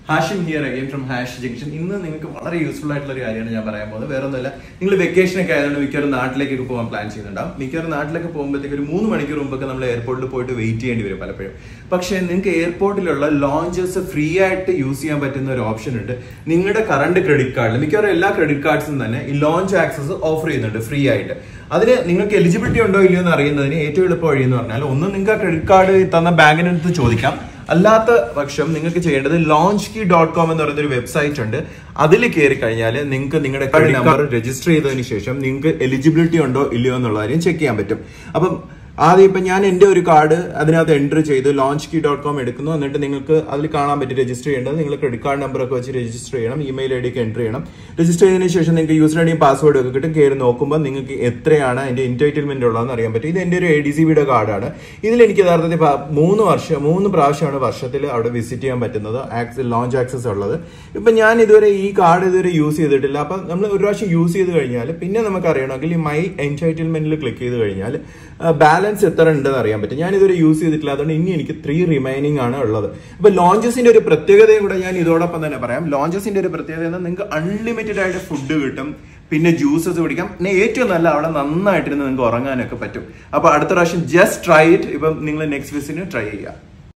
Hashim here again from hash junction ഇന്ന് നിങ്ങൾക്ക് വളരെ യൂസ്ഫുൾ ആയിട്ടുള്ള ഒരു കാര്യമാണ് ഞാൻ പറയാൻ പോകുന്നത് വേറെ ഒന്നുമല്ല നിങ്ങൾ വെക്കേഷൻ ഒക്കെ ആയതുകൊണ്ട് മിക്കവാറും നാട്ടിലേക്കൊക്കെ പോകാൻ പ്ലാൻ ചെയ്യുന്നുണ്ടാവും മിക്കവാറും നാട്ടിലൊക്കെ പോകുമ്പോഴത്തേക്ക് ഒരു മൂന്ന് മണിക്കൂർ മുമ്പൊക്കെ നമ്മൾ എയർപോർട്ടിൽ പോയിട്ട് വെയിറ്റ് ചെയ്യേണ്ടി വരും പലപ്പോഴും പക്ഷേ നിങ്ങൾക്ക് എയർപോർട്ടിലുള്ള ലോഞ്ചസ് ഫ്രീ ആയിട്ട് യൂസ് ചെയ്യാൻ പറ്റുന്ന ഒരു ഓപ്ഷൻ ഉണ്ട് നിങ്ങളുടെ കറണ്ട് ക്രെഡിറ്റ് കാർഡിൽ മിക്കവാറും എല്ലാ ക്രെഡിറ്റ് കാർഡ്സും തന്നെ ഈ ലോഞ്ച് ആക്സസ് ഓഫർ ചെയ്യുന്നുണ്ട് ഫ്രീ ആയിട്ട് അതിന് നിങ്ങൾക്ക് എലിജിബിലിറ്റി ഉണ്ടോ ഇല്ലയോ എന്ന് അറിയുന്നതിന് ഏറ്റവും എളുപ്പ വഴി എന്ന് പറഞ്ഞാൽ ഒന്ന് നിങ്ങൾക്ക് ആ ക്രെഡിറ്റ് കാർഡ് തന്ന ബാങ്കിനടുത്ത് ചോദിക്കാം അല്ലാത്ത പക്ഷം നിങ്ങൾക്ക് ചെയ്യേണ്ടത് ലോഞ്ച് കീ ഡോട്ട് കോം എന്ന് പറയുന്ന ഒരു വെബ്സൈറ്റ് ഉണ്ട് അതിൽ കയറി കഴിഞ്ഞാൽ നിങ്ങൾക്ക് നിങ്ങളുടെ ക്രെഡിറ്റ് നമ്പർ രജിസ്റ്റർ ചെയ്തതിന് ശേഷം നിങ്ങൾക്ക് എലിജിബിലിറ്റി ഉണ്ടോ ഇല്ലയോ എന്നുള്ള കാര്യം ചെക്ക് ചെയ്യാൻ പറ്റും അപ്പം ആദ്യം ഇപ്പം ഞാൻ എൻ്റെ ഒരു കാർഡ് അതിനകത്ത് എൻ്റർ ചെയ്ത് ലോഞ്ച് കീ ഡോട്ട് കോം എടുക്കുന്നു എന്നിട്ട് നിങ്ങൾക്ക് അതിൽ കാണാൻ പറ്റും രജിസ്റ്റർ ചെയ്യേണ്ടത് നിങ്ങൾ ക്രെഡിറ്റ് കാർഡ് നമ്പർ ഒക്കെ വെച്ച് രജിസ്റ്റർ ചെയ്യണം ഇമെയിൽ ഐ ഡി ഒക്കെ എൻ്റർ ചെയ്യണം രജിസ്റ്റർ ചെയ്തതിന് ശേഷം നിങ്ങൾക്ക് യൂസർ ഐ ഡിയും പാസ്വേഡും ഒക്കെ കിട്ടും കയറി നോക്കുമ്പോൾ നിങ്ങൾക്ക് എത്രയാണ് അതിൻ്റെ എൻറ്റൈറ്റിൽമെന്റ് ഉള്ളതെന്ന് അറിയാൻ പറ്റും ഇത് എൻ്റെ ഒരു എ ഡി സി ബിയുടെ കാർഡാണ് ഇതിൽ എനിക്ക് യഥാർത്ഥത്തിൽ പ- മൂന്ന് വർഷം മൂന്ന് പ്രാവശ്യമാണ് വർഷത്തിൽ അവിടെ വിസിറ്റ് ചെയ്യാൻ പറ്റുന്നത് ആക്സ് ലോഞ്ച് ആക്സസ് ഉള്ളത് ഇപ്പം ഞാൻ ഇതുവരെ ഈ കാർഡ് ഇതുവരെ യൂസ് ചെയ്തിട്ടില്ല അപ്പം നമ്മൾ ഒരു പ്രാവശ്യം യൂസ് ചെയ്ത് കഴിഞ്ഞാൽ പിന്നെ നമുക്ക് അറിയണമെങ്കിൽ ഈ മൈ എൻറ്റൈറ്റിൽമെന്റിൽ ക്ലിക്ക് ചെയ്ത് കഴിഞ്ഞാൽ ബാലൻസ് എത്ര ഉണ്ടെന്ന് അറിയാൻ പറ്റും ഞാൻ ഇതുവരെ യൂസ് ചെയ്തിട്ടില്ല അതുകൊണ്ട് ഇനി എനിക്ക് ത്രീ റിമൈനിങ് ആണ് ഉള്ളത് അപ്പൊ ലോഞ്ചസിന്റെ ഒരു പ്രത്യേകതയും കൂടെ ഞാൻ ഇതോടൊപ്പം തന്നെ പറയാം ലോഞ്ചസിന്റെ ഒരു പ്രത്യേകത എന്നാൽ നിങ്ങൾക്ക് അൺലിമിറ്റഡ് ആയിട്ട് ഫുഡ് കിട്ടും പിന്നെ ജ്യൂസസ് കുടിക്കാം പിന്നെ ഏറ്റവും നല്ല അവിടെ നന്നായിട്ടിരുന്ന് നിങ്ങൾക്ക് ഉറങ്ങാനൊക്കെ പറ്റും അപ്പൊ അടുത്ത പ്രാവശ്യം ജസ്റ്റ് ട്രൈ ഇറ്റ് ഇപ്പം നിങ്ങൾ നെക്സ്റ്റ് വിസിന് ട്രൈ ചെയ്യുക